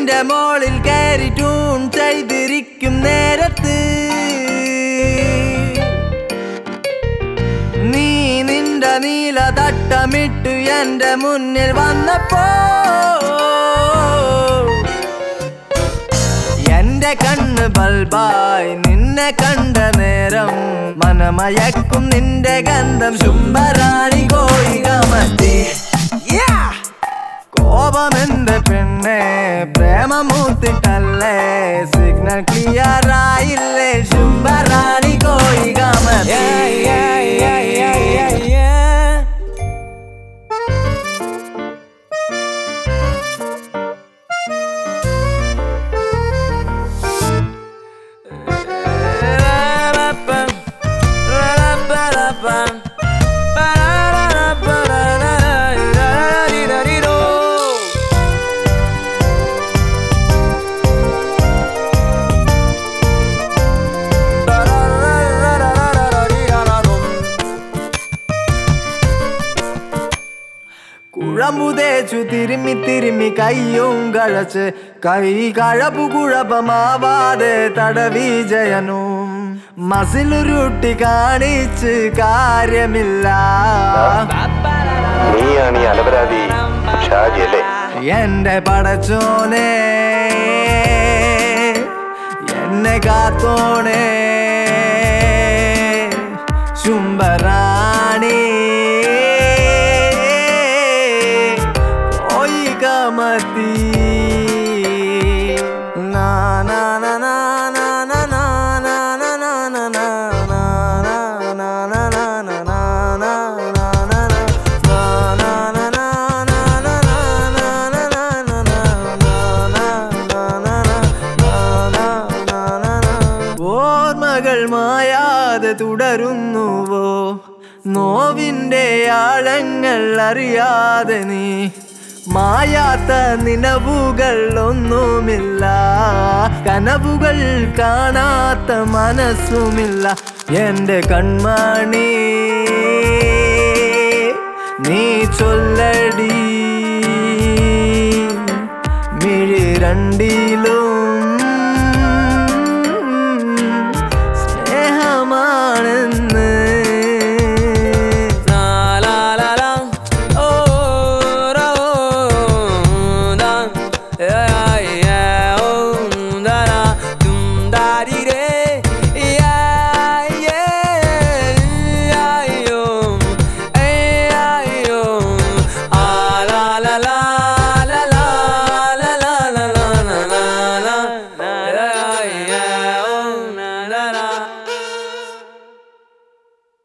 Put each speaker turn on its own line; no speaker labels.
നിന്റെ മോളിൽ കയറി ട്യൂൺ ചെയ്തിരിക്കും നേരത്ത് നീ നിന്റെ നീല തട്ടമിട്ട് എന്റെ മുന്നിൽ വന്നപ്പോ എന്റെ കണ്ണ് ബൾബായി നിന്നെ കണ്ട നേരം മനമയക്കും നിന്റെ ഗന്ധം ശുംഭറാണി കോയികമത്തി കോപമെന്ത് പെണ്ണെ പ്രേമമൂത്തിട്ടല്ലേ സിഗ്നൽ ക്ലിയർ ആയില്ലേ ശുംഭറാണി കോയികമത്തി കുഴമ്പു തേച്ചു തിരുമ്മി തിരുമ്മി കയ്യും കഴച്ച് കൈ കഴപ്പു കുഴപ്പമാവാതെ തടവി ജയനും മസിലുരുട്ടി കാണിച്ച് കാര്യമില്ല
നീയാണ് ഈ അലപരാധി ഷാജി അല്ലേ
എന്റെ പടച്ചോനെ എന്നെ കാത്തോണേ ശുംഭറാണി കോയികമതി നാ നാ നാ നാ നാ നാ നാ നാ നാ നാ നാ നാ നാ നാ നാ നാ നാ നാ നാ ഓർമ്മകൾ മായാതെ തുടരുന്നുവോ നോവിൻ്റെ ആഴങ്ങൾ അറിയാതെ നീ മായാത്ത നിലവുകൾ ഒന്നുമില്ല കനവുകൾ കാണാത്ത മനസ്സുമില്ല എൻ്റെ കൺമണി നീ ചൊല്ലടി